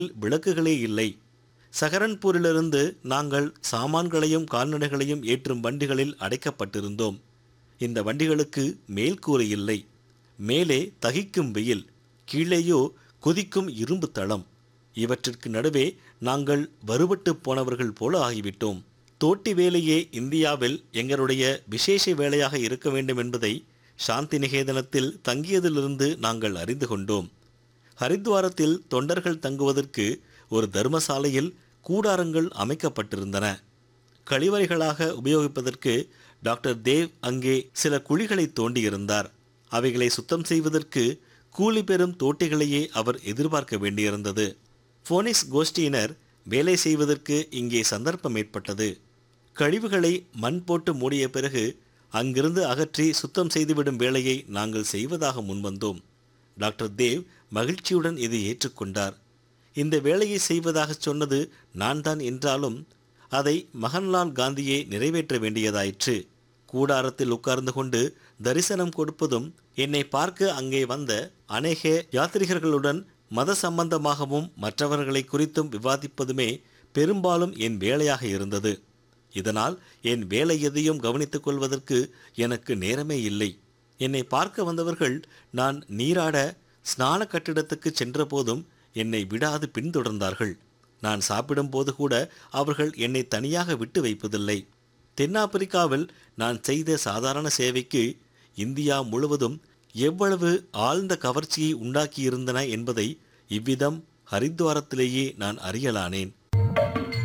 விளக்குகளே இல்லை சஹரன்பூரிலிருந்து நாங்கள் சாமான்களையும் கால்நடைகளையும் ஏற்றும் வண்டிகளில் அடைக்கப்பட்டிருந்தோம் இந்த வண்டிகளுக்கு மேல்கூரை இல்லை மேலே தகிக்கும் வெயில் கீழேயோ கொதிக்கும் இரும்பு தளம் இவற்றிற்கு நடுவே நாங்கள் வருபட்டு போனவர்கள் போல ஆகிவிட்டோம் தோட்டி வேலையே இந்தியாவில் எங்களுடைய விசேஷ வேலையாக இருக்க வேண்டும் என்பதை சாந்தி நிகேதனத்தில் தங்கியதிலிருந்து நாங்கள் அறிந்து கொண்டோம் ஹரித்வாரத்தில் தொண்டர்கள் தங்குவதற்கு ஒரு தர்மசாலையில் கூடாரங்கள் அமைக்கப்பட்டிருந்தன கழிவறைகளாக உபயோகிப்பதற்கு டாக்டர் தேவ் அங்கே சில குழிகளை தோண்டியிருந்தார் அவைகளை சுத்தம் செய்வதற்கு கூலி பெறும் தோட்டிகளையே அவர் எதிர்பார்க்க வேண்டியிருந்தது போனிக்ஸ் கோஷ்டியினர் வேலை செய்வதற்கு இங்கே சந்தர்ப்பம் ஏற்பட்டது கழிவுகளை மண் போட்டு மூடிய பிறகு அங்கிருந்து அகற்றி சுத்தம் செய்துவிடும் வேலையை நாங்கள் செய்வதாக முன்வந்தோம் டாக்டர் தேவ் மகிழ்ச்சியுடன் இதை ஏற்றுக்கொண்டார் இந்த வேலையை செய்வதாக சொன்னது நான் தான் என்றாலும் அதை மகன்லால் காந்தியே நிறைவேற்ற வேண்டியதாயிற்று கூடாரத்தில் உட்கார்ந்து கொண்டு தரிசனம் கொடுப்பதும் என்னை பார்க்க அங்கே வந்த அநேக யாத்ரிகர்களுடன் மத சம்பந்தமாகவும் மற்றவர்களை குறித்தும் விவாதிப்பதுமே பெரும்பாலும் என் வேலையாக இருந்தது இதனால் என் வேலை எதையும் கவனித்துக் கொள்வதற்கு எனக்கு நேரமே இல்லை என்னை பார்க்க வந்தவர்கள் நான் நீராட ஸ்நான கட்டிடத்துக்கு சென்றபோதும் என்னை விடாது பின்தொடர்ந்தார்கள் நான் சாப்பிடும்போது கூட அவர்கள் என்னை தனியாக விட்டு வைப்பதில்லை தென்னாப்பிரிக்காவில் நான் செய்த சாதாரண சேவைக்கு இந்தியா முழுவதும் எவ்வளவு ஆழ்ந்த கவர்ச்சியை உண்டாக்கியிருந்தன என்பதை இவ்விதம் ஹரித்வாரத்திலேயே நான் அறியலானேன்